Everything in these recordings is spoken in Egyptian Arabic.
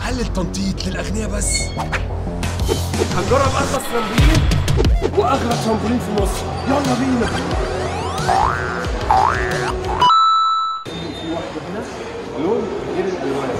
حل التنطيط للاغنياء بس هنجرب ارخص ترامبولين واغلى ترامبولين في مصر يلا بينا في واحده هنا لون غير الالوان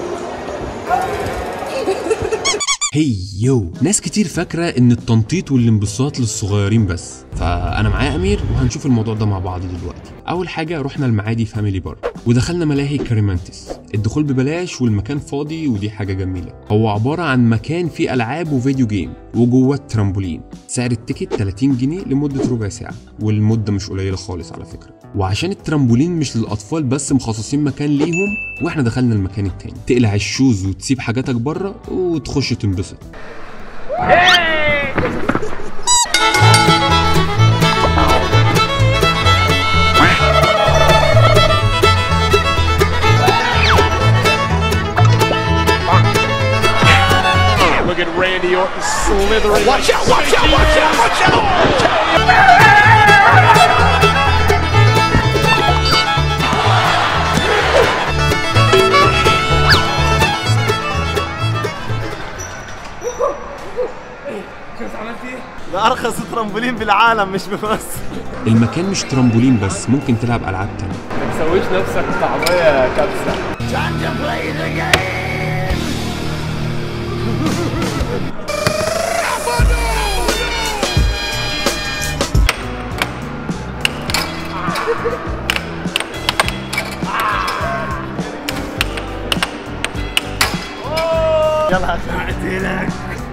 هي يو ناس كتير فاكرة ان التنطيط والانبساط للصغيرين بس فانا معايا امير وهنشوف الموضوع ده مع بعض دلوقتي اول حاجة رحنا المعادي فاميلي بارك ودخلنا ملاهي كاريمانتس الدخول ببلاش والمكان فاضي ودي حاجة جميلة هو عبارة عن مكان فيه العاب وفيديو جيم وجواه الترامبولين سعر التيكت 30 جنيه لمدة ربع ساعة والمدة مش قليلة خالص على فكرة وعشان الترامبولين مش للاطفال بس مخصصين مكان ليهم واحنا دخلنا المكان التاني تقلع الشوز وتسيب حاجاتك بره وتخش تنبسط Look at Randy Orton slithering. Watch out, watch out, watch out, watch out! ده ارخص ترامبولين بالعالم مش بمصر المكان مش ترامبولين بس ممكن تلعب العاب تانية ما تسويش نفسك طعمية كبسة يلا هقتلك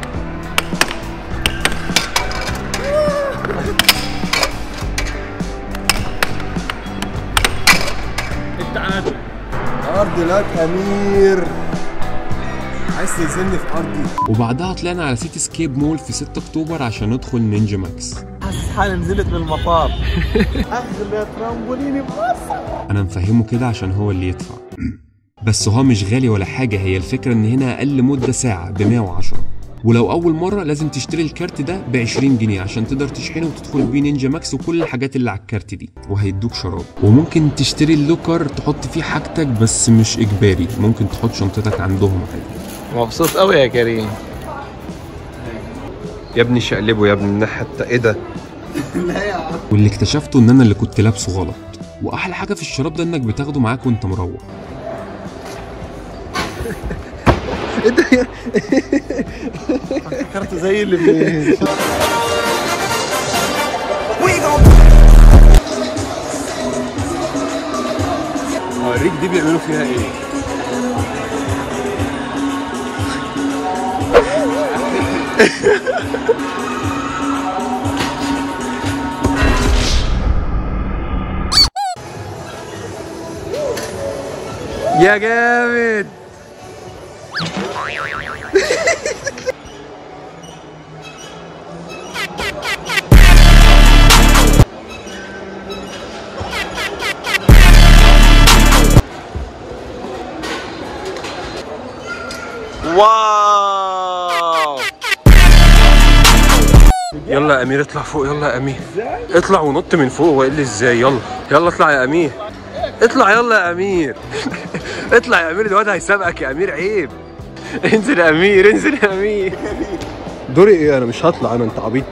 التعادل ارض لك امير عايز تنزلني في ارضي وبعدها طلعنا على سيتي سكيب مول في 6 اكتوبر عشان ندخل نينجا ماكس حاسس حالي نزلت من المطار اغلى ترامبولين بمصر انا مفهمه كده عشان هو اللي يدفع بس هو مش غالي ولا حاجة هي الفكرة ان هنا اقل مدة ساعة ب 110 ولو اول مرة لازم تشتري الكارت ده ب 20 جنيه عشان تقدر تشحنه وتدخل بيه نينجا ماكس وكل الحاجات اللي على الكارت دي وهيدوك شراب وممكن تشتري اللوكر تحط فيه حاجتك بس مش اجباري ممكن تحط شنطتك عندهم عادي مبسوط قوي يا كريم يا ابني شقلبه يا ابني من الناحيه التا- ايه ده واللي اكتشفته ان انا اللي كنت لابسه غلط واحلى حاجة في الشراب ده انك بتاخده معاك وانت مروح فكرت زي اللي في اوريك دي بيعملوا فيها ايه يا جامد واو يلا يا امير اطلع فوق يلا يا امير اطلع ونط من فوق واقول لي ازاي يلا يلا اطلع يا امير اطلع يلا يا امير اطلع يا امير الواد هيسابقك يا امير عيب انزل يا امير انزل يا امير دوري ايه انا مش هطلع انا انت عبيط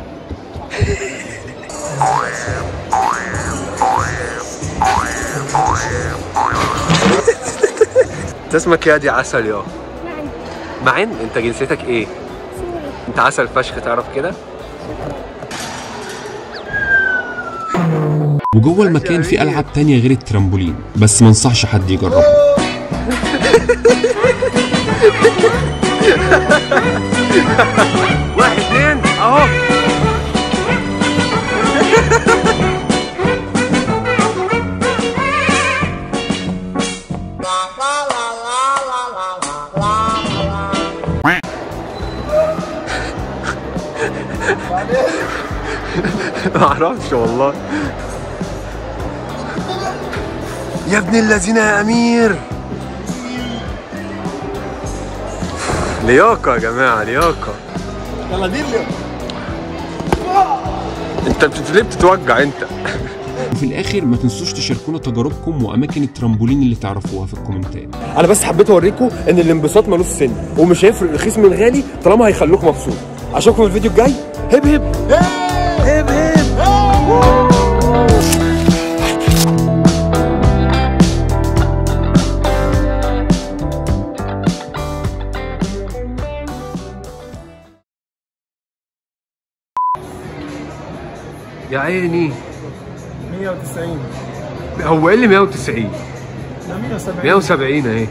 انت اسمك يا دي عسل يا معين انت جنسيتك ايه انت عسل فشخ تعرف كده وجوه المكان في العاب تانية غير الترامبولين بس ما انصحش حد يجربها واحد اتنين اهو ما اعرفش والله يا ابن الذين يا امير لياقة يا جماعة لياقة يلا دي اللي انت بت- ليه بتتوجع انت وفي الاخر ما تنسوش تشاركونا تجاربكم واماكن الترامبولين اللي تعرفوها في الكومنتات انا بس حبيت اوريكم ان الانبساط ملوش سن ومش هيفرق الرخيص من الغالي طالما هيخلوك مبسوط اشوفكم في الفيديو الجاي هب هب هب هب يا عيني 190 هو ايه اللي 190 لا 170 170 اهي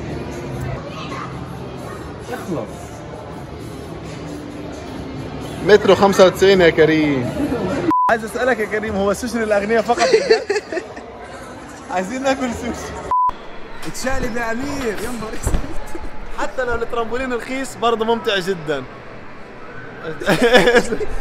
مترو 95 يا كريم عايز اسالك يا كريم هو السوشي للاغنياء فقط عايزين ناكل سوشي اتشقلب يا امير يا نهار اسود. حتى لو الترامبولين رخيص برضه ممتع جدا